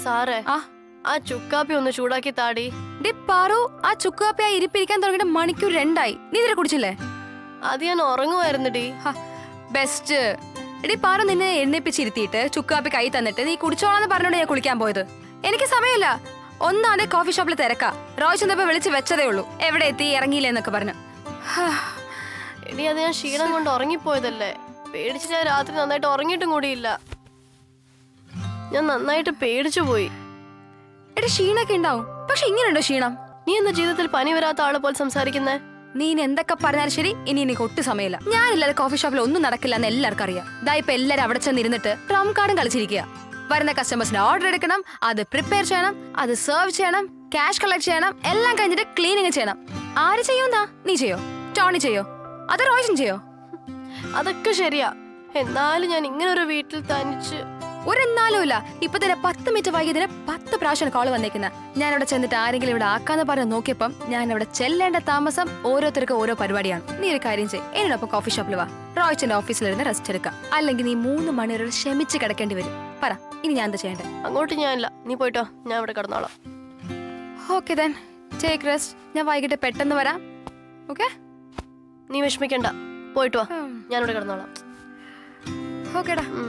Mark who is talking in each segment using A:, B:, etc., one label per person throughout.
A: സാറേ
B: ആ
A: ആ ചുക്കാപ്പി ഒന്ന് ചൂടാക്കി താടി
B: ഡി പാറു ആ ചുക്കാപ്പി ആ ഇരിപ്പിരിക്കാൻ തുടങ്ങിയിട്ട് മണിക്കൂർ രണ്ടായി നീ ഇതിനെ കുടിച്ചില്ലേ
A: അത് ഞാൻ ഉറങ്ങുമായിരുന്നടി
B: ബെസ്റ്റ് എടി പാറു നിന്നെ എണ്ണിപ്പിച്ചിരുത്തിയിട്ട് ചുക്കാപ്പി കൈ തന്നിട്ട് നീ കുടിച്ചോളാന്ന് പറഞ്ഞോണ്ട് ഞാൻ കുളിക്കാൻ പോയത് എനിക്ക് സമയമില്ല ഒന്നാതെ കോഫി ഷോപ്പിൽ തിരക്കാ റോയ് ചന്തപ്പ വിളിച്ച് വെച്ചതേ ഉള്ളൂ എവിടെ എത്തി ഇറങ്ങിയില്ലേ എന്നൊക്കെ പറഞ്ഞു ഹാ.
A: എടി അത് ഞാൻ ക്ഷീണം കൊണ്ട് ഉറങ്ങിപ്പോയതല്ലേ പേടിച്ച് ഞാൻ രാത്രി നന്നായിട്ട് ഉറങ്ങിയിട്ടും കൂടിയില്ല ഞാൻ നന്നായിട്ട് പേടിച്ചു പോയി
B: എടി ക്ഷീണൊക്കെ ഉണ്ടാവും പക്ഷെ ഇങ്ങനെയുണ്ടോ ക്ഷീണം
A: നീ എന്താ ജീവിതത്തിൽ പനി വരാത്ത ആളെ പോലെ സംസാരിക്കുന്നേ
B: നീ ഇനി എന്തൊക്കെ പറഞ്ഞാലും ശരി ഇനി എനിക്ക് ഒട്ടും സമയമില്ല ഞാനില്ലാതെ കോഫി ഷോപ്പിൽ ഒന്നും നടക്കില്ല എന്ന് എല്ലാവർക്കും അറിയാം ദാ ഇപ്പൊ എല്ലാരും അവിടെ ചെന്നിരുന്നിട്ട് ട്രം കാർഡും കളിച്ചിരിക്കുക വരുന്ന കസ്റ്റമേഴ്സിന്റെ ഓർഡർ എടുക്കണം അത് പ്രിപ്പയർ ചെയ്യണം അത് സെർവ് ചെയ്യണം ക്യാഷ് കളക്ട് ചെയ്യണം എല്ലാം കഴിഞ്ഞിട്ട് ക്ലീനിങ് ചെയ്യണം ആര് ചെയ്യുമെന്നാ നീ ചെയ്യോ ടോണി ചെയ്യോ അത് റോയ്ഷൻ ചെയ്യോ
A: അതൊക്കെ ശരിയാ എന്നാലും ഞാൻ ഇങ്ങനെ ഒരു വീട്ടിൽ തനിച്ച്
B: ഒരെന്നാലും ഇല്ല ഇപ്പൊ തന്നെ പത്ത് മിനിറ്റ് വൈകിയതിന് പത്ത് പ്രാവശ്യം കോൾ വന്നേക്കുന്നത് ഞാൻ അവിടെ ചെന്നിട്ട് ആരെങ്കിലും ഇവിടെ ആക്കാന്ന് പറഞ്ഞ് നോക്കിയപ്പം ഞാൻ അവിടെ ചെല്ലേണ്ട താമസം ഓരോരുത്തർക്കും ഓരോ പരിപാടിയാണ് നീ ഒരു കാര്യം ചെയ്യ് എന്നോടൊപ്പം കോഫി ഷോപ്പിൽ വാ റോയ്ച്ചന്റെ ഓഫീസിലിരുന്ന് റെസ്റ്റ് എടുക്കാം അല്ലെങ്കിൽ നീ മൂന്ന് മണിവരെ ക്ഷമിച്ച് കിടക്കേണ്ടി വരും പറ ഇനി ഞാൻ എന്താ ചെയ്യണ്ടേ
A: അങ്ങോട്ട് ഞാനില്ല നീ പോയിട്ടോ ഞാൻ ഇവിടെ കിടന്നോളാം
B: ഓക്കെ ദെൻ ടേക്ക് റെസ്റ്റ് ഞാൻ വൈകിട്ട് പെട്ടെന്ന് വരാം ഓക്കെ
A: നീ വിഷമിക്കണ്ട പോയിട്ട് വാ ഞാനിവിടെ കിടന്നോളാം
B: ഓക്കേടാ
A: ഉം.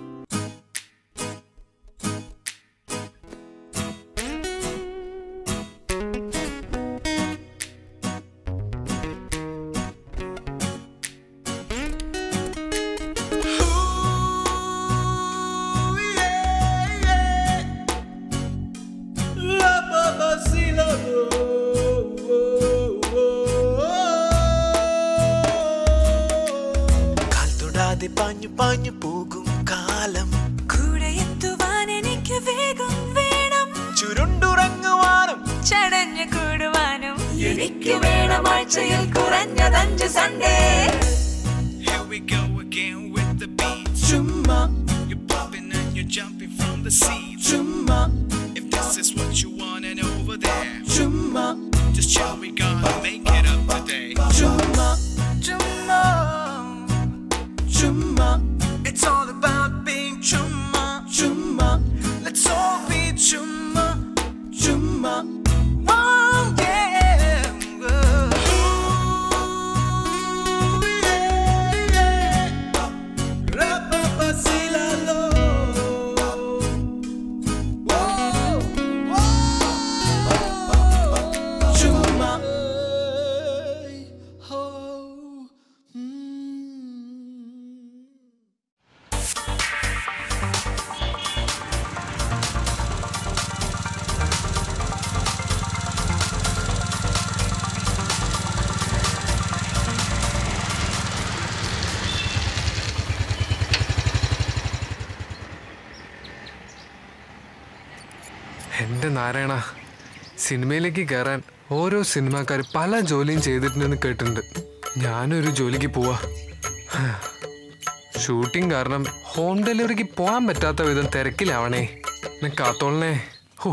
C: കാൽ തൊടാതെ പാഞ്ഞു പാഞ്ഞു പോകും കാലം
D: കൂടെ എത്തുവാൻ എനിക്ക് വേഗം വേണം
C: ചുരുണ്ടുറങ്ങുവാനും
D: ചടഞ്ഞു കൂടുവാനും എനിക്ക് വേണം ആഴ്ചയിൽ കുറഞ്ഞതഞ്ച് Sunday
C: Here we go again with the beat. Chumma. You're popping and you're jumping from the seat. Chumma. If this is what you want and over there. Chumma. Just chill, we gonna make it up today. Chumma. Chumma. Chumma. It's all about being chumma. Chumma. Let's all be chumma. Chumma. Oh, yeah.
E: എൻ്റെ നാരായണ സിനിമയിലേക്ക് കയറാൻ ഓരോ സിനിമാക്കാർ പല ജോലിയും ചെയ്തിട്ടുണ്ടെന്ന് കേട്ടിട്ടുണ്ട് ഞാനൊരു ജോലിക്ക് പോവാ ഷൂട്ടിംഗ് കാരണം ഹോം ഡെലിവറിക്ക് പോകാൻ പറ്റാത്ത വിധം തിരക്കിലാവണേ എന്നെ കാത്തോളണേ ഹൂ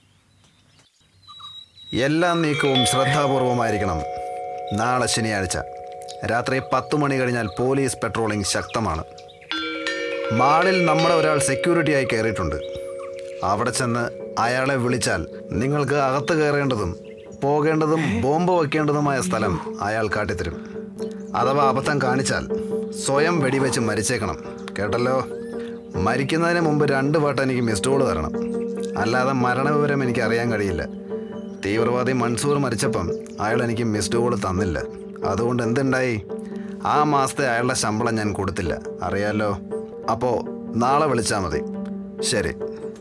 F: എല്ലാ നീക്കവും ശ്രദ്ധാപൂർവമായിരിക്കണം നാളെ ശനിയാഴ്ച രാത്രി പത്ത് മണി കഴിഞ്ഞാൽ പോലീസ് പെട്രോളിംഗ് ശക്തമാണ് മാളിൽ നമ്മുടെ ഒരാൾ സെക്യൂരിറ്റിയായി കയറിയിട്ടുണ്ട് അവിടെ ചെന്ന് അയാളെ വിളിച്ചാൽ നിങ്ങൾക്ക് അകത്ത് കയറേണ്ടതും പോകേണ്ടതും ബോംബ് വയ്ക്കേണ്ടതുമായ സ്ഥലം അയാൾ കാട്ടിത്തരും അഥവാ അബദ്ധം കാണിച്ചാൽ സ്വയം വെടിവെച്ച് മരിച്ചേക്കണം കേട്ടല്ലോ മരിക്കുന്നതിന് മുമ്പ് രണ്ട് വട്ടം എനിക്ക് മിസ്ഡ് കോൾ തരണം അല്ലാതെ മരണവിവരം എനിക്ക് അറിയാൻ കഴിയില്ല തീവ്രവാദി മൻസൂർ മരിച്ചപ്പം അയാൾ എനിക്ക് മിസ്ഡ് കോൾ തന്നില്ല അതുകൊണ്ട് എന്തുണ്ടായി ആ മാസത്തെ അയാളുടെ ശമ്പളം ഞാൻ കൊടുത്തില്ല അറിയാലോ അപ്പോൾ നാളെ വിളിച്ചാൽ മതി ശരി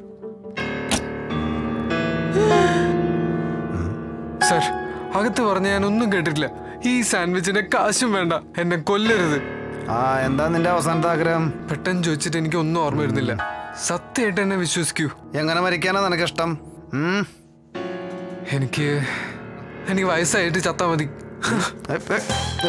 E: സർ അകത്ത് പറഞ്ഞ ഞാൻ ഒന്നും കേട്ടിട്ടില്ല ഈ സാൻഡ്വിച്ചിന്റെ കാശും വേണ്ട എന്നെ കൊല്ലരുത്
F: ആ എന്താ നിന്റെ അവസാനത്തെ ആഗ്രഹം
E: പെട്ടെന്ന് ചോദിച്ചിട്ട് എനിക്ക് ഒന്നും ഓർമ്മ വരുന്നില്ല സത്യമായിട്ട് എന്നെ വിശ്വസിക്കൂ
F: എങ്ങനെ മരിക്കാനാ നിനക്കിഷ്ടം ഉം?
E: എനിക്ക് എനിക്ക് വയസ്സായിട്ട് ചത്താ മതി
F: ഏ, ഏ, ഏ.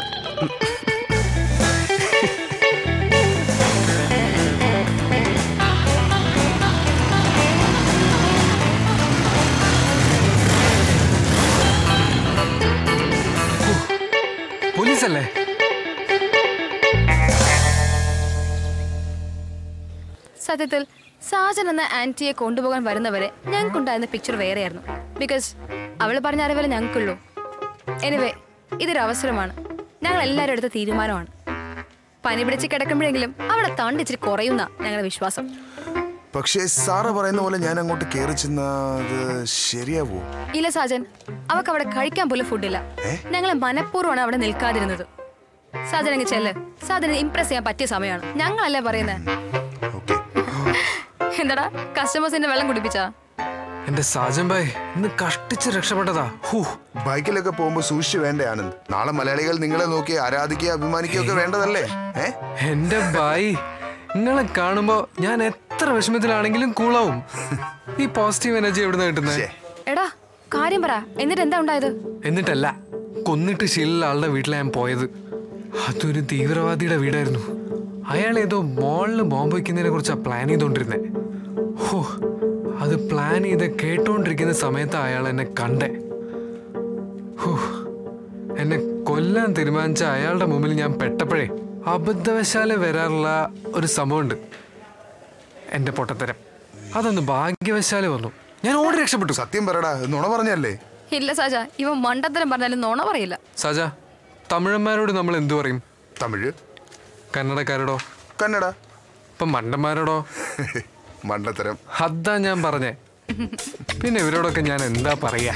E: പോലീസല്ലേ
B: സത്യത്തിൽ സാജൻ എന്ന ആന്റിയെ കൊണ്ടുപോകാൻ വരുന്നവരെ ഞങ്ങൾക്കുണ്ടായിരുന്ന പിക്ചർ വേറെയായിരുന്നു ബിക്കോസ് അവൾ പറഞ്ഞ അറിവല്ലേ ഞങ്ങൾക്കുള്ളൂ എനിവേ ഇതൊരു അവസരമാണ് ഞങ്ങൾ എല്ലാവരും എടുത്ത തീരുമാനമാണ് പനി പിടിച്ച് കിടക്കുമ്പോഴെങ്കിലും അവിടെ തണ്ടിച്ചിരി കുറയുന്ന ഞങ്ങളുടെ വിശ്വാസം
G: പക്ഷേ സാറ് പറയുന്ന പോലെ ഞാൻ അങ്ങോട്ട് കയറി ചെന്നത് ശരിയാവോ
B: ഇല്ല സാജൻ അവക്ക് അവിടെ കഴിക്കാൻ പോലും ഫുഡില്ല ഞങ്ങൾ മനഃപൂർവ്വമാണ് അവിടെ നിൽക്കാതിരുന്നത് സാജൻ അങ്ങ് ചെല്ല് സാജനെ ഇംപ്രസ് ചെയ്യാൻ പറ്റിയ സമയമാണ് ഞങ്ങളല്ലേ പറയുന്നത്
G: ഓക്കെ
B: എന്താടാ കസ്റ്റമേഴ്സിന്റെ വെള്ളം കുടിപ്പിച്ചാ
E: എന്റെ സാജൻ ഭായ് ഇന്ന് കഷ്ടിച്ച് രക്ഷപ്പെട്ടതാ ഹൂ
G: ബൈക്കിലൊക്കെ പോകുമ്പോൾ സൂക്ഷിച്ചു വേണ്ടേ ആനന്ദ് നാളെ മലയാളികൾ നിങ്ങളെ നോക്കി ആരാധിക്കുകയും അഭിമാനിക്കുകയും ഒക്കെ വേണ്ടതല്ലേ ഏ
E: എന്റെ ഭായ് നിങ്ങളെ കാണുമ്പോ ഞാൻ എത്ര വിഷമത്തിലാണെങ്കിലും കൂളാവും ഈ പോസിറ്റീവ് എനർജി എവിടുന്ന കിട്ടുന്നത്
G: ശ്ശേ.
B: എടാ കാര്യം പറ എന്നിട്ട് എന്താ ഉണ്ടായത്
E: എന്നിട്ടല്ല കൊന്നിട്ട് ശീലുള്ള ആളുടെ വീട്ടിലാണ് ഞാൻ പോയത് അതൊരു തീവ്രവാദിയുടെ വീടായിരുന്നു അയാൾ ഏതോ മോളില് ബോംബ് വയ്ക്കുന്നതിനെ കുറിച്ചാണ് പ്ലാൻ ചെയ്തോണ്ടിരുന്നേ ഹോ അത് പ്ലാൻ ചെയ്ത് കേട്ടോണ്ടിരിക്കുന്ന സമയത്ത് അയാൾ എന്നെ കണ്ടേ ഹോ എന്നെ കൊല്ലാൻ തീരുമാനിച്ച അയാളുടെ മുമ്പിൽ ഞാൻ പെട്ടപ്പോഴേ അബദ്ധവശാലെ വരാറുള്ള ഒരു സംഭവമുണ്ട് എൻ്റെ പൊട്ടത്തരം അതൊന്ന് ഭാഗ്യവശാലെ വന്നു ഞാൻ ഓടി രക്ഷപ്പെട്ടു
G: സത്യം പറയടാ ഇത് നുണ പറഞ്ഞല്ലേ
B: ഇല്ല സാജ ഇവ മണ്ടത്തരം പറഞ്ഞാലും നോണ പറയില്ല
E: സജ തമിഴന്മാരോട് നമ്മൾ എന്തു പറയും
G: തമിഴ്
E: കന്നഡക്കാരോടോ
G: കന്നഡ
E: ഇപ്പം മണ്ടന്മാരോടോ
G: മണ്ടത്തരം
E: അതാ ഞാൻ പറഞ്ഞേ പിന്നെ ഇവരോടൊക്കെ ഞാൻ എന്താ പറയാ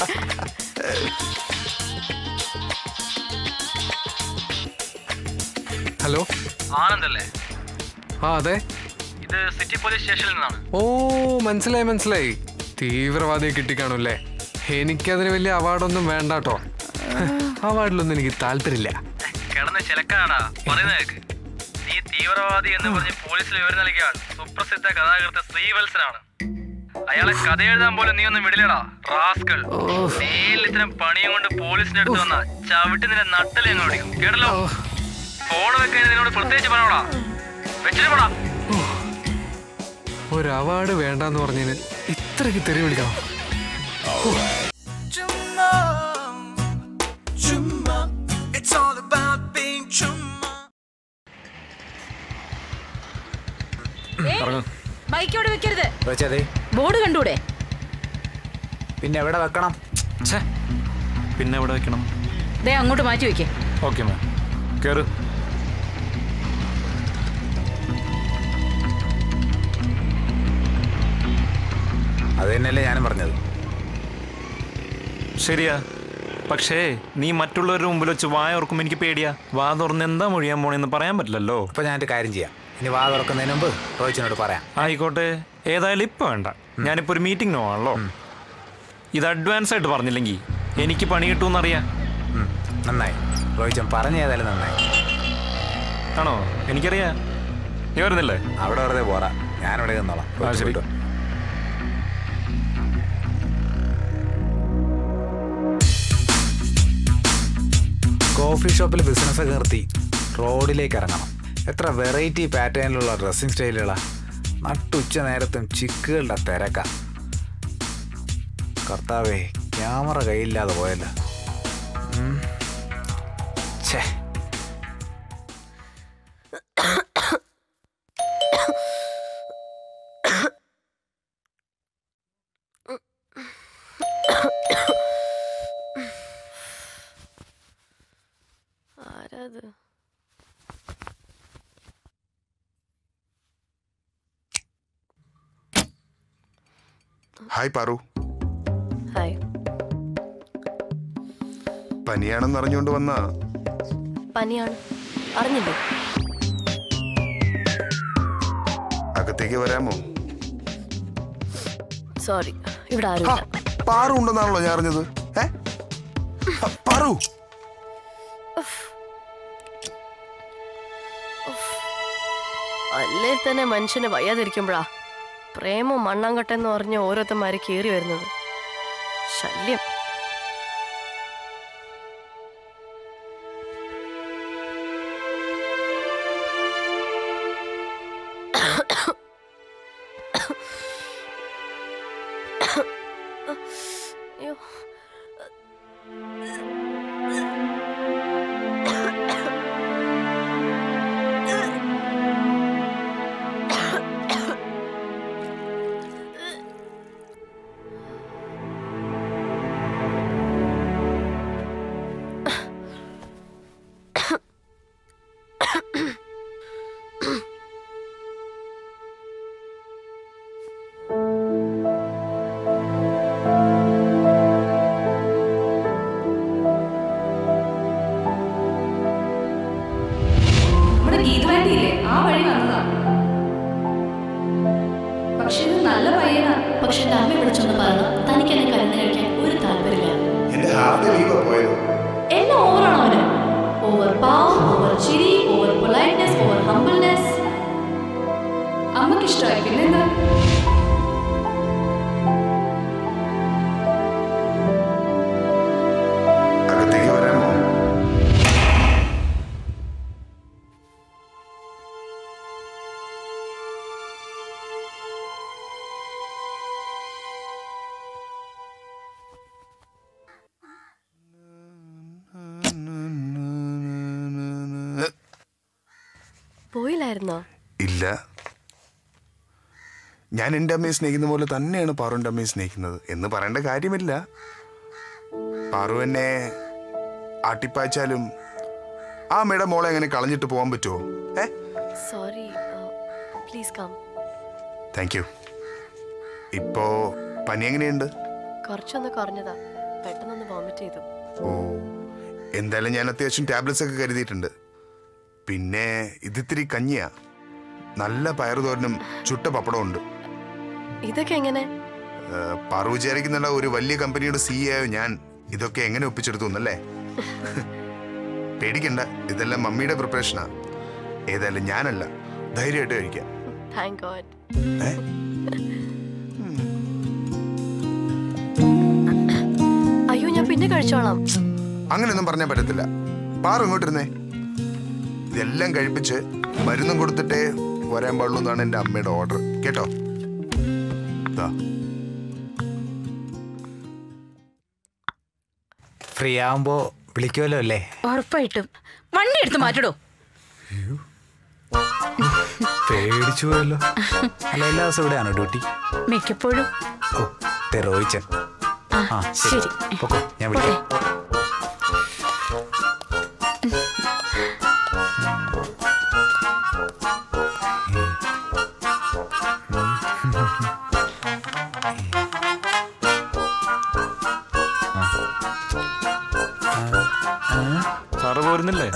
E: ഹലോ
H: ആനന്ദല്ലേ
E: ആ അതെ
H: ഇത് സിറ്റി പോലീസ് സ്റ്റേഷനിൽ നിന്നാണ്
E: ഓ മനസ്സിലായി മനസ്സിലായി തീവ്രവാദിയെ കിട്ടിക്കാണൂല്ലേ എനിക്കതിന് വലിയ അവാർഡൊന്നും വേണ്ട കേട്ടോ അവാർഡിലൊന്നും എനിക്ക് താല്പര്യമില്ല
H: കിടന്ന് ചിലക്കാടാ പറയുന്ന കേക്ക് നീ തീവ്രവാദി എന്ന് പറഞ്ഞ് പോലീസിൽ വിവരം നൽകിയ ആൾ സുപ്രസിദ്ധ കഥാകൃത്ത് ശ്രീവത്സനാണ് അയാളെ കഥ എഴുതാൻ പോലും നീ ഒന്നും വിടില്ലടാ റാസ്കൾ നീയിൽ ഇത്തരം പണിയും കൊണ്ട് പോലീസിന്റെ അടുത്ത് വന്ന ചവിട്ടി നിന്റെ നട്ടലെ അങ്ങ് ഓടിക്കും കേട്ടല്ലോ ഫോൺ വെക്കാൻ നിന്നോട് പ്രത്യേകിച്ച് പറഞ്ഞോടാ വെച്ചിട്ട് പോടാ
E: ഒരു അവാർഡ് വേണ്ടെന്ന് പറഞ്ഞതിന് ഇത്രയ്ക്ക് തെറി വിളിക്കണം
C: Chumma, chumma, it's all about being chumma.
I: Bike അവിടെ വെക്കരുത്
J: വെച്ചതേ
I: ബോർഡ് കണ്ടൂടെ
J: പിന്നെ എവിടെ വെക്കണം
H: ഛേ പിന്നെ എവിടെ വെക്കണം
I: ദേ അങ്ങോട്ട് മാറ്റി വെക്കേ
H: ഓക്കെ മാം കയറ്
J: അത് തന്നെയല്ലേ ഞാനും പറഞ്ഞത്
H: ശരിയാ പക്ഷേ നീ മറ്റുള്ളവരുടെ മുമ്പിൽ വെച്ച് വായ ഓർക്കുമ്പോൾ എനിക്ക് പേടിയാ വാ തുറന്ന് എന്താ മൊഴിയാൻ പോണെന്ന് പറയാൻ പറ്റില്ലല്ലോ
J: അപ്പൊ ഞാനൊരു കാര്യം ചെയ്യാം ഇനി വാ തുറക്കുന്നതിന് മുമ്പ് റോഹിച്ചിനോട് പറയാം
H: ആയിക്കോട്ടെ ഏതായാലും ഇപ്പം വേണ്ട ഞാനിപ്പോൾ ഒരു മീറ്റിംഗ് പോവാണല്ലോ ഇത് അഡ്വാൻസ് ആയിട്ട് പറഞ്ഞില്ലെങ്കിൽ എനിക്ക് പണി കിട്ടുമെന്നറിയാം
J: ഉം, നന്നായി റോഹിച്ചൻ പറഞ്ഞു ഏതായാലും നന്നായി
H: ആണോ എനിക്കറിയാം നീ വരുന്നില്ലേ
J: അവിടെ വെറുതെ പോറാ ഞാനിവിടെ നിന്നോളാം
H: ആ,
J: റോഹിച്ച്
H: ശരി.
J: വിട്ടോ. കോഫി ഷോപ്പിൽ ബിസിനസ് ഒക്കെ നിർത്തി റോഡിലേക്ക് ഇറങ്ങണം എത്ര വെറൈറ്റി പാറ്റേണിലുള്ള ഡ്രസ്സിങ് സ്റ്റൈലുകളാ നട്ടുച്ച നേരത്തും ചിക്കുകളുടെ തിരക്ക കർത്താവേ ക്യാമറ കയ്യില്ലാതെ പോയല്ലോ ഉം. ഛേ
A: ആരാത്
G: ഹായ് പാറു
A: ഹായ്
G: പനിയാണെന്ന് അറിഞ്ഞുകൊണ്ട് വന്ന
A: പനിയാണ് അറിഞ്ഞില്ലേ
G: അകത്തേക്ക് വരാമോ
A: സോറി ഇവിടെ
G: ഹാ,
A: ആരുമില്ല
G: പാറു ഉണ്ടെന്നാണല്ലോ ഞാൻ അറിഞ്ഞത് ഏ ഹ, പാറു
A: അല്ലേ തന്നെ മനുഷ്യന് വയ്യാതിരിക്കുമ്പോഴാ പ്രേമം മണ്ണാങ്കട്ടെന്ന് പറഞ്ഞ് ഓരോരുത്തന്മാര് കയറി വരുന്നത് ശല്യം അയ്യോ
B: കരുതിയില്ലേ ആ വഴി വന്നതാ പക്ഷെ ഇത് നല്ല പയ്യനാ
K: പക്ഷെ എന്റെ അമ്മയെ വിളിച്ചൊന്ന് പറഞ്ഞു തനിക്ക് എന്നെ കരുന്ന് കഴിക്കാൻ ഒരു താല്പര്യമില്ല
G: എന്റെ ഹാഫ് ലീവ് പോയത്
K: എല്ലാം ഓവറാണോ അവന് ഓവർ പാവം ഓവർ ചിരി ഓവർ പൊലൈറ്റ്നെസ് ഓവർ ഹംബിൾനെസ്
B: അമ്മക്ക് ഇഷ്ടമായി പിന്നെന്താ
G: അകത്തേക്ക് വരാമോ
A: പോയില്ലായിരുന്നോ
G: ഇല്ല ഞാൻ എൻ്റെ അമ്മയെ സ്നേഹിക്കുന്ന പോലെ തന്നെയാണ് പാറുവിൻ്റെ അമ്മയെ സ്നേഹിക്കുന്നത് എന്ന് പറയേണ്ട കാര്യമില്ല പാറു എന്നെ ആട്ടിപ്പാച്ചാലും ആ അമ്മയുടെ മോളെ എങ്ങനെ കളഞ്ഞിട്ട് പോകാൻ പറ്റുമോ ഏ
A: sorry please come
G: thank you ഇപ്പോ പനി എങ്ങനെയുണ്ട്
A: കുറച്ചൊന്ന് കുറഞ്ഞതാ പെട്ടെന്നൊന്ന് വോമിറ്റ് ചെയ്തു
G: ഓ എന്തായാലും ഞാൻ അത്യാവശ്യം ടാബ്ലറ്റ്സ് ഒക്കെ കരുതിയിട്ടുണ്ട് പിന്നെ ഇതിത്തിരി കഞ്ഞിയാ നല്ല പയറുതോരനും ചുട്ട പപ്പടവും ഉണ്ട്
A: ഇതൊക്കെ എങ്ങനെ
G: ഏഹ്, പാറു വിചാരിക്കുന്നുള്ള ഒരു വലിയ കമ്പനിയുടെ സിഇഒ ഞാൻ ഇതൊക്കെ എങ്ങനെ ഒപ്പിച്ചെടുത്തു എന്നല്ലേ പേടിക്കണ്ട ഇതെല്ലാം മമ്മിയുടെ പ്രിപ്പറേഷനാ ഏതായാലും ഞാനല്ല ധൈര്യമായിട്ട് കഴിക്കാം
A: താങ്ക് ഗോഡ്
G: ഏ?
A: അയ്യോ ഞാൻ പിന്നെ കഴിച്ചോളാം
G: അങ്ങനെയൊന്നും പറഞ്ഞാൽ പറ്റത്തില്ല പാറു ഇങ്ങോട്ടിരുന്നേ ഇതെല്ലാം കഴിപ്പിച്ച് മരുന്നും കൊടുത്തിട്ടേ വരാൻ പാടുള്ളൂ എന്നാണ് എൻ്റെ അമ്മയുടെ ഓർഡർ കേട്ടോ ദാ.
J: ഫ്രീ ആവുമ്പോ വിളിക്കുമല്ലോ അല്ലേ
I: ഉറപ്പായിട്ടും വണ്ടി എടുത്ത് മാറ്റടോ
J: പേടിച്ചു പോയല്ലോ അല്ല എല്ലാ ദിവസവും ഇവിടെയാണോ ഡ്യൂട്ടി
I: മിക്കപ്പോഴും
J: ഓ തെറോയിച്ചൻ
I: ആ,
J: ആ
I: ശരി.
J: ശരി പൊക്കോ ഞാൻ വിളിക്കാം
L: സാറ് പോരുന്നില്ലേ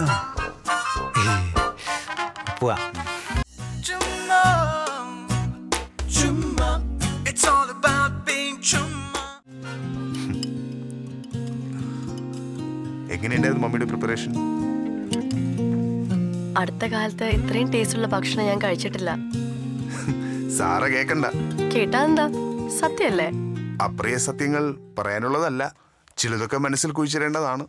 J: പോവാ
C: Chumma, chumma, it's all about being chumma.
G: എങ്ങനെയുണ്ടായിരുന്നു മമ്മിയുടെ പ്രിപ്പറേഷൻ
A: അടുത്ത കാലത്ത് ഇത്രയും ടേസ്റ്റുള്ള ഭക്ഷണം ഞാൻ കഴിച്ചിട്ടില്ല
G: സാറ കേക്കണ്ട
A: കേട്ടാ എന്താ സത്യല്ലേ
G: അപ്രിയ സത്യങ്ങൾ പറയാനുള്ളതല്ല ചിലതൊക്കെ മനസ്സിൽ കുഴിച്ചിടേണ്ടതാണ്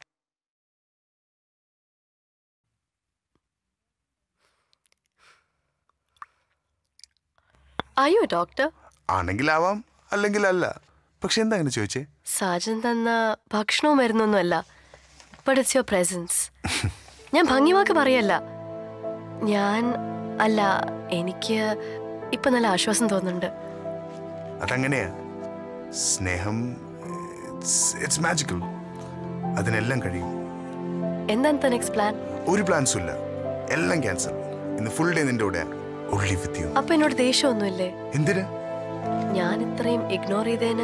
A: അയ്യോ ഡോക്ടർ
G: ആണെങ്കിലാവാം അല്ലെങ്കിൽ അല്ല പക്ഷെ എന്താ അങ്ങനെ ചോദിച്ചേ
A: സാജൻ തന്ന ഭക്ഷണവും മരുന്നൊന്നുമല്ല ബട്ട് ഇറ്റ്സ് യുവർ പ്രസൻസ് ഞാൻ ഭംഗിവാക്ക് പറയല്ല ഞാൻ അല്ല എനിക്ക് ഇപ്പൊ നല്ല ആശ്വാസം തോന്നുന്നുണ്ട്
G: അതങ്ങനെയാ സ്നേഹം ഇറ്റ്സ് മാജിക്കൽ അതിനെല്ലാം കഴിയും
A: എന്താണ് നെക്സ്റ്റ് പ്ലാൻ
G: ഒരു പ്ലാൻസും ഇല്ല എല്ലാം ക്യാൻസൽ ഇന്ന് ഫുൾ ഡേ നിന്റെ കൂടെ ഒള്ളി വിത്ത് യു
A: അപ്പൊ എന്നോട് ദേഷ്യമൊന്നുമില്ലേ
G: എന്തിന്
A: ഞാൻ ഇത്രയും ഇഗ്നോർ ചെയ്തേന്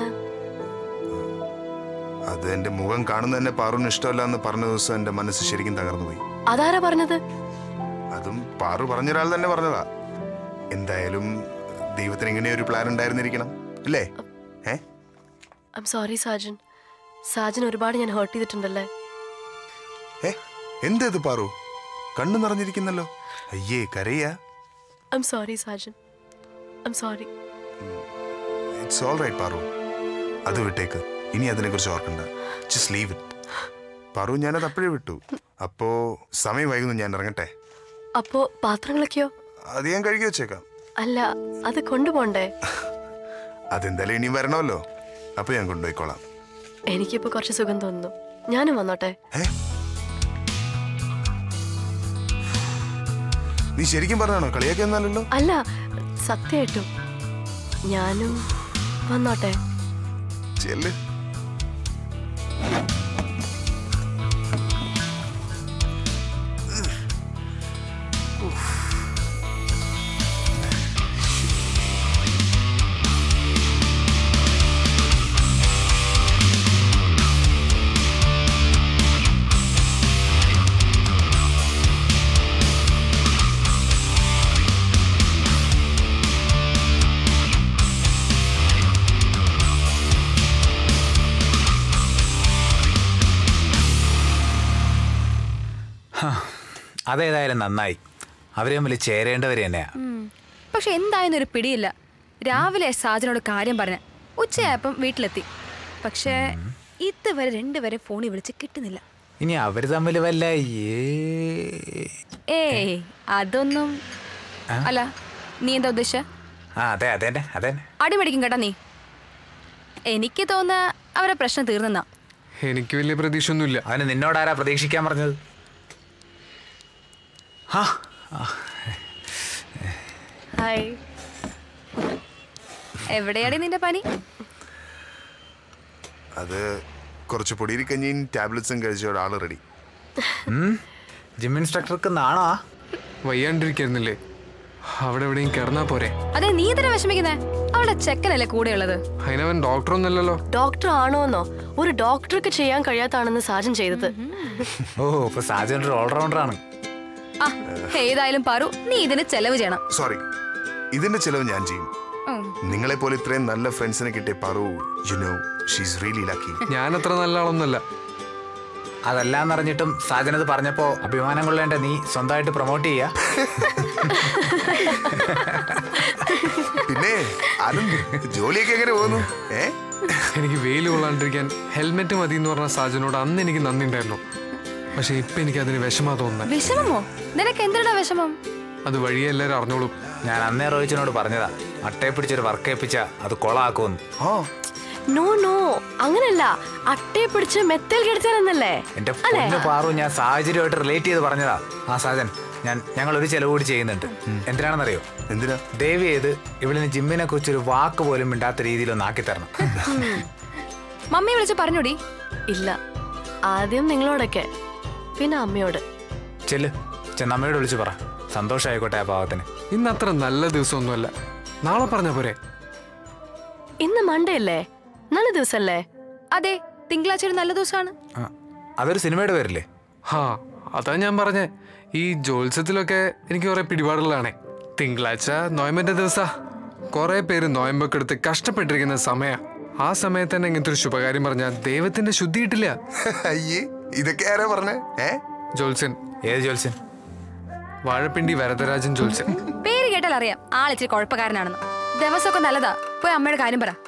G: അത് എന്റെ മുഖം കാണുന്ന തന്നെ പാറുവിന് ഇഷ്ടമല്ല എന്ന് പറഞ്ഞ ദിവസം എന്റെ മനസ്സ് ശരിക്കും തകർന്നു പോയി
A: അതാരാ പറഞ്ഞത്
G: അതും പാറു പറഞ്ഞൊരാൾ തന്നെ പറഞ്ഞതാ എന്തായാലും ദൈവത്തിന് ഇങ്ങനെ ഒരു പ്ലാൻ ഉണ്ടായിരുന്നിരിക്കണം അല്ലേ ഏ
A: ഐം സോറി സാജൻ സാജൻ ഒരുപാട് ഞാൻ ഹേർട്ട് ചെയ്തിട്ടുണ്ടല്ലേ
G: ഏ എന്താ ഇത് പാറു കണ്ണു നിറഞ്ഞിരിക്കുന്നല്ലോ അയ്യേ കരയാ
A: I'm sorry Sajan I'm sorry
G: it's all right Paru അത് വിട്ടേക്ക് ഇനി അതിനെക്കുറിച്ച് ഓർക്കണ്ട ജസ്റ്റ് ലീവ് ഇറ്റ് പാറു ഞാനത് അപ്പോഴേ വിട്ടു അപ്പോ സമയം വൈകുന്നു ഞാൻ ഇറങ്ങട്ടെ
A: അപ്പോ പാത്രങ്ങളൊക്കെയോ
G: അത് ഞാൻ കഴുകി വെച്ചേക്കാം
A: അല്ല അത് കൊണ്ടുപോണ്ടേ
G: അതെന്തായാലും ഇനിയും വരണമല്ലോ അപ്പൊ ഞാൻ കൊണ്ടുപോയിക്കോളാം
A: എനിക്കിപ്പോ കുറച്ച് സുഖം തോന്നുന്നു ഞാനും വന്നോട്ടെ
G: നീ ശരിക്കും പറഞ്ഞാണോ കളിയാക്കി എന്നല്ലോ
A: അല്ല സത്യമായിട്ടും ഞാനും വന്നോട്ടെ
G: ചെല്ല്
J: അതേതായാലും നന്നായി അവര് തമ്മിൽ ചേരേണ്ടവർ തന്നെയാ
B: ഉം. പക്ഷെ എന്തായെന്ന് ഒരു പിടിയില്ല രാവിലെ സാജനോട് കാര്യം പറഞ്ഞ ഉച്ചയായപ്പം വീട്ടിലെത്തി പക്ഷേ ഇതുവരെ രണ്ടുപേരെ ഫോണിൽ വിളിച്ച് കിട്ടുന്നില്ല
J: ഇനി അവര് തമ്മിൽ വല്ല ഏ
B: ഏയ് അതൊന്നും അല്ല നീ എന്താ ഉദ്ദേശിച്ച
J: ആ അതെ അതെ അതെ
B: അടിമടിക്കും കേട്ടോ നീ എനിക്ക് തോന്നുന്ന അവരെ പ്രശ്നം തീർന്നെന്നാ
E: എനിക്ക് വലിയ പ്രതീക്ഷ ഒന്നുമില്ല
J: അവന് നിന്നോടാരാ പ്രതീക്ഷിക്കാൻ പറഞ്ഞത് ഹാ
A: ഹായ്
B: എവിടെയാടി നിന്റെ പനി
G: അത് കുറച്ച് പൊടിയിരിക്കഞ്ഞിയും ടാബ്ലറ്റ്സും കഴിച്ച ആള് റെഡി
J: ജിം ഇൻസ്ട്രക്ടർക്ക് നാണോ
E: വയ്യാണ്ടിരിക്കായിരുന്നില്ലേ അവിടെ എവിടെയും കിടന്നാ പോരെ
B: അതെ നീ തന്നെ വിഷമിക്കുന്നേ അവളുടെ ചെക്കനല്ലേ കൂടെയുള്ളത്
E: അതിനവൻ ഡോക്ടറൊന്നല്ലല്ലോ
A: ഡോക്ടർ ആണോന്നോ ഒരു ഡോക്ടർക്ക് ചെയ്യാൻ കഴിയാത്താണെന്ന് സാജൻ ചെയ്തത്
J: ഓ ഇപ്പൊ സാജൻ ഒരു ഓൾറൗണ്ടർ ആണ്
B: ആ ഏതായാലും പാറു നീ ഇതിന് ചെലവ് ചെയ്യണം
G: സോറി ഇതിന്റെ ചിലവ് ഞാൻ ചെയ്യും
B: ഉം.
G: നിങ്ങളെ പോലെ ഇത്രയും നല്ല ഫ്രണ്ട്സിനെ കിട്ടിയ Paru you know she's really lucky
E: ഞാൻ അത്ര നല്ല ആളൊന്നല്ല
J: അതല്ലാന്നറിഞ്ഞിട്ടും സാജനത് പറഞ്ഞപ്പോ അഭിമാനം കൊള്ളേണ്ട നീ സ്വന്തമായിട്ട് പ്രൊമോട്ട് ചെയ്യാ
G: പിന്നെ അതും ജോലിയൊക്കെ എങ്ങനെ പോകുന്നു ഏ
E: എനിക്ക് വെയിൽ കൊള്ളാണ്ടിരിക്കാൻ ഹെൽമെറ്റ് മതി എന്ന് പറഞ്ഞ സാജനോട് അന്ന് എനിക്ക് നന്ദി ഉണ്ടായിരുന്നു പക്ഷെ ഇപ്പൊ എനിക്ക് അതിന് വിഷമാ തോന്നുന്നത്
B: വിഷമമോ നിനക്ക് എന്തിനാ വിഷമം
E: അത് വഴിയെ എല്ലാവരും അറിഞ്ഞോളും
J: ഞാൻ അന്നേ റോഹിച്ചിനോട് പറഞ്ഞതാ അട്ടയെ പിടിച്ചൊരു വർക്ക് ഏൽപ്പിച്ച അത് കൊളാക്കുമെന്ന്
A: നോ നോ അങ്ങനല്ല അട്ടയെ പിടിച്ച് മെത്തേൽ കെടുത്താനെന്നല്ലേ
J: എന്റെ പൊന്നു പാറു ഞാൻ സാഹചര്യമായിട്ട് റിലേറ്റ് ചെയ്ത് പറഞ്ഞതാ ആ സാജൻ ഞാൻ ഞങ്ങൾ ഒരു ചെലവ് കൂടി ചെയ്യുന്നുണ്ട് എന്തിനാണെന്നറിയോ
G: എന്തിനാ
J: ദയവ് ചെയ്ത് ഇവളിന് ജിമ്മിനെ കുറിച്ച് ഒരു വാക്ക് പോലും മിണ്ടാത്ത രീതിയിൽ ഒന്ന് ആക്കി തരണം
B: മമ്മി വിളിച്ച് പറഞ്ഞോടി
A: ഇല്ല ആദ്യം നിങ്ങളോടൊക്കെ പിന്നെ അമ്മയോട്
J: ചെല്ല് ചെന്നമ്മയോട് വിളിച്ചു പറ സന്തോഷമായിക്കോട്ടെ ആ പാവത്തിന്
E: ഇന്ന് അത്ര നല്ല ദിവസമൊന്നുമല്ല നാളെ പറഞ്ഞ പോരെ
A: ഇന്ന് മൺഡേ അല്ലേ നല്ല ദിവസല്ലേ
B: അതെ തിങ്കളാഴ്ച ഒരു നല്ല ദിവസമാണ്
J: ആ, അതൊരു സിനിമയുടെ പേരില്ലേ
E: ഹാ അതാ ഞാൻ പറഞ്ഞേ ഈ ജോത്സ്യത്തിലൊക്കെ എനിക്ക് കുറെ പിടിപാടുകളാണേ തിങ്കളാഴ്ച നോയമ്പന്റെ ദിവസ കുറെ പേര് നോയമ്പൊക്കെ എടുത്ത് കഷ്ടപ്പെട്ടിരിക്കുന്ന സമയ ആ സമയത്ത് തന്നെ ഇങ്ങനത്തെ ഒരു ശുഭകാര്യം പറഞ്ഞാൽ ദൈവത്തിന്റെ ശുദ്ധി കിട്ടില്ല
G: അയ്യേ ഇതൊക്കെ ആരാ പറഞ്ഞേ ഏ
E: ജോത്സ്യൻ
J: ഏത് ജോത്സ്യൻ
E: വാഴപ്പിണ്ടി വരദരാജൻ ജോത്സ്യൻ
B: പേര് കേട്ടാൽ അറിയാം ആളിച്ചിരി കുഴപ്പക്കാരനാണെന്ന് ദിവസമൊക്കെ നല്ലതാ പോയി അമ്മയുടെ കാര്യം പറ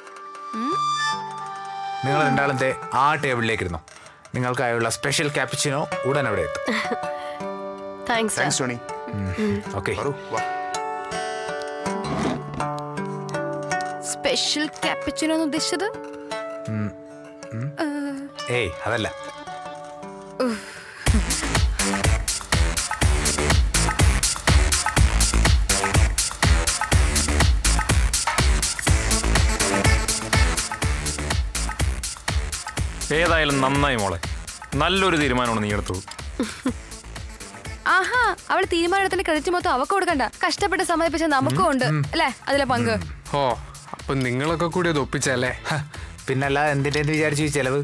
J: നിങ്ങൾ രണ്ടാളും ദേ ആ ടേബിളിലേക്ക് ഇരുന്നോ നിങ്ങൾക്കായുള്ള സ്പെഷ്യൽ ക്യാപ്പിച്ചിനോ ഉടൻ അവിടെ എത്തും
A: thanks
G: thanks Tony
J: okay
G: Paru വാ
B: സ്പെഷ്യൽ ക്യാപ്പിച്ചിനോ എന്ന് ഉദ്ദേശിച്ചത്
J: ഏയ് അതല്ല
L: ഏതായാലും നന്നായി മോളെ നല്ലൊരു തീരുമാനമാണ് നീ എടുത്തത്
B: ആഹാ അവള് തീരുമാനത്തിന്റെ ക്രെഡിറ്റ് മൊത്തം അവക്ക് കൊടുക്കണ്ട കഷ്ടപ്പെട്ട് സമ്മതിപ്പിച്ച നമുക്കും ഉണ്ട് അല്ലേ അതിലെ പങ്ക്
E: ഓ അപ്പൊ നിങ്ങളൊക്കെ കൂടി അത് ഒപ്പിച്ചല്ലേ
J: പിന്നല്ല എന്തിന്റെ വിചാരിച്ചു ഈ ചെലവ്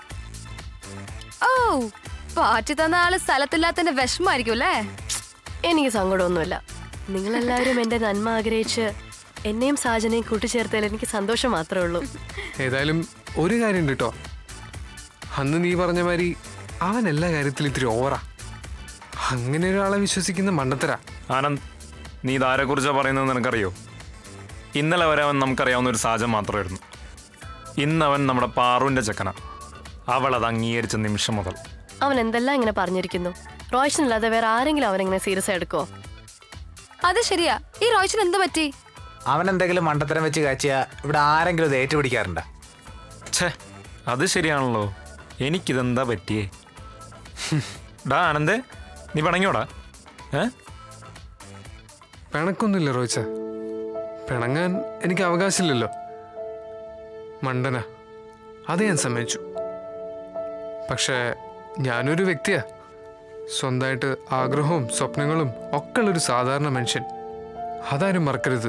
B: ഓ പാറ്റി തന്ന ആള് സ്ഥലത്തില്ലാത്തതിന്റെ വിഷമായിരിക്കും അല്ലേ
A: എനിക്ക് സങ്കടമൊന്നുമില്ല നിങ്ങളെല്ലാവരും എന്റെ നന്മ ആഗ്രഹിച്ച് എന്നെയും സാജനെയും കൂട്ടിച്ചേർത്തതിൽ എനിക്ക് സന്തോഷം മാത്രമേ ഉള്ളൂ
E: ഏതായാലും ഒരു കാര്യം കേട്ടോ അന്ന് നീ പറഞ്ഞ മാതിരി അവൻ എല്ലാ കാര്യത്തിലും ഇത്തിരി ഓവറാ അങ്ങനെ ഒരാളെ വിശ്വസിക്കുന്ന മണ്ടത്തരാ
L: ആനന്ദ് നീ ഇതാരെ കുറിച്ചാ പറയുന്നത് നിനക്കറിയോ ഇന്നലെ വരെ അവൻ നമുക്കറിയാവുന്ന ഒരു സാഹചര്യം മാത്രമായിരുന്നു ഇന്ന് അവൻ നമ്മുടെ പാറുവിന്റെ ചെക്കന അവൾ അത് അംഗീകരിച്ച നിമിഷം മുതൽ
A: അവൻ എന്തെല്ലാം ഇങ്ങനെ പറഞ്ഞിരിക്കുന്നു റോയ്ഷൻ അല്ലാതെ വേറെ ആരെങ്കിലും അവനെങ്ങനെ സീരിയസ് എടുക്കോ
B: അത് ശരിയാ ഈ റോയ്ച്ചന് എന്ത് പറ്റി
J: അവൻ എന്തെങ്കിലും മണ്ടത്തരം വെച്ച് കാച്ചിയ ഇവിടെ ആരെങ്കിലും ഇത് ഏറ്റുപിടിക്കാറുണ്ട്
L: ഛേ അത് ശരിയാണല്ലോ എനിക്കിതെന്താ പറ്റിയേ ഡാ ആനന്ദേ നീ പണങ്ങിയോടാ ഏ
E: പിണക്കൊന്നുമില്ല റോയിച്ച പിണങ്ങാൻ എനിക്ക് അവകാശമില്ലല്ലോ മണ്ടന അത് ഞാൻ സമ്മതിച്ചു പക്ഷേ ഞാനൊരു വ്യക്തിയാ സ്വന്തമായിട്ട് ആഗ്രഹവും സ്വപ്നങ്ങളും ഒക്കെ ഉള്ളൊരു സാധാരണ മനുഷ്യൻ അതാരും മറക്കരുത്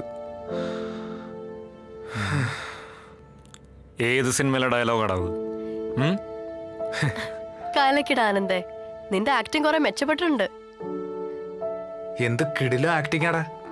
L: ഏത് സിനിമയിലെ ഡയലോഗാടാവ് ഉം
A: കാലക്കിട ആനന്ദേ നിന്റെ ആക്ടിങ് കുറെ മെച്ചപ്പെട്ടിട്ടുണ്ട്
J: എന്ത് കിടിലോ ആക്ടിങ് ആടാ